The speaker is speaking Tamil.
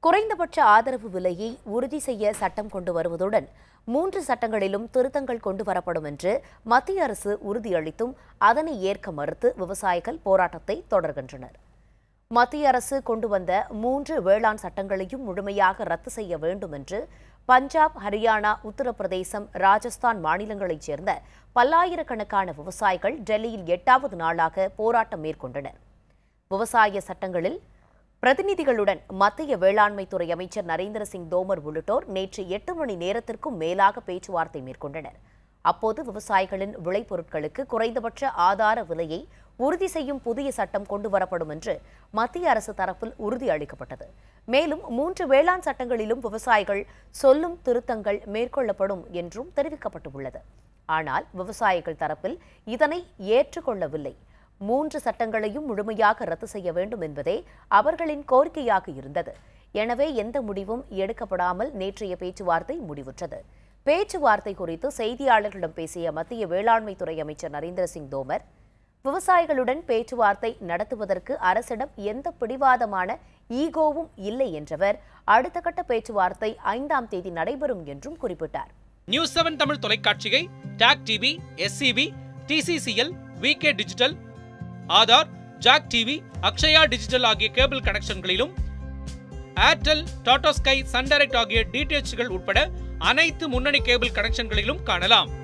குறைந்தபட்ச ஆதரவு விலையை உறுதி செய்ய சட்டம் கொண்டு வருவதுடன் மூன்று சட்டங்களிலும் திருத்தங்கள் கொண்டு வரப்படும் என்று மத்திய அரசு உறுதியளித்தும் அதனை ஏற்க மறுத்து விவசாயிகள் போராட்டத்தை தொடர்கின்றனர் மத்திய அரசு கொண்டு வந்த மூன்று வேளாண் சட்டங்களையும் முழுமையாக ரத்து செய்ய வேண்டும் என்று பஞ்சாப் ஹரியானா உத்தரப்பிரதேசம் ராஜஸ்தான் மாநிலங்களைச் சேர்ந்த பல்லாயிரக்கணக்கான விவசாயிகள் டெல்லியில் எட்டாவது நாளாக போராட்டம் மேற்கொண்டனர் விவசாய சட்டங்களில் பிரதிநிதிகளுடன் மத்திய வேளாண்மை துறை அமைச்சர் நரேந்திர சிங் தோமர் உள்ளிட்டோர் நேற்று எட்டு மணி நேரத்திற்கும் மேலாக பேச்சுவார்த்தை மேற்கொண்டனர் அப்போது விவசாயிகளின் விளைபொருட்களுக்கு குறைந்தபட்ச ஆதார விலையை உறுதி செய்யும் புதிய சட்டம் கொண்டு வரப்படும் என்று மத்திய அரசு தரப்பில் உறுதி அளிக்கப்பட்டது மேலும் மூன்று வேளாண் சட்டங்களிலும் விவசாயிகள் சொல்லும் திருத்தங்கள் மேற்கொள்ளப்படும் என்றும் தெரிவிக்கப்பட்டுள்ளது ஆனால் விவசாயிகள் தரப்பில் இதனை ஏற்றுக்கொள்ளவில்லை மூன்று சட்டங்களையும் முழுமையாக ரத்து செய்ய வேண்டும் என்பதே அவர்களின் கோரிக்கையாக இருந்தது எனவே எந்த முடிவும் எடுக்கப்படாமல் நேற்றைய பேச்சுவார்த்தை முடிவுற்றது பேச்சுவார்த்தை குறித்து செய்தியாளர்களிடம் பேசிய மத்திய வேளாண்மை துறை அமைச்சர் நரேந்திர சிங் தோமர் விவசாயிகளுடன் பேச்சுவார்த்தை நடத்துவதற்கு அரசிடம் எந்த பிடிவாதமான ஈகோவும் இல்லை என்றவர் அடுத்த கட்ட பேச்சுவார்த்தை ஐந்தாம் தேதி நடைபெறும் என்றும் குறிப்பிட்டார் நியூஸ் செவன் தமிழ் தொலைக்காட்சியை TAC TV SCB TCCL VK digital Aadhaar Jak TV Akshaya digital ஆகிய கேபிள் கனெக்ஷன்களிலும் Airtel Tata Sky Sun Direct ஆகிய டிடிஎச்கள் உட்பட அனைத்து முன்னணி கேபிள் கனெக்ஷன்களிலும் காணலாம்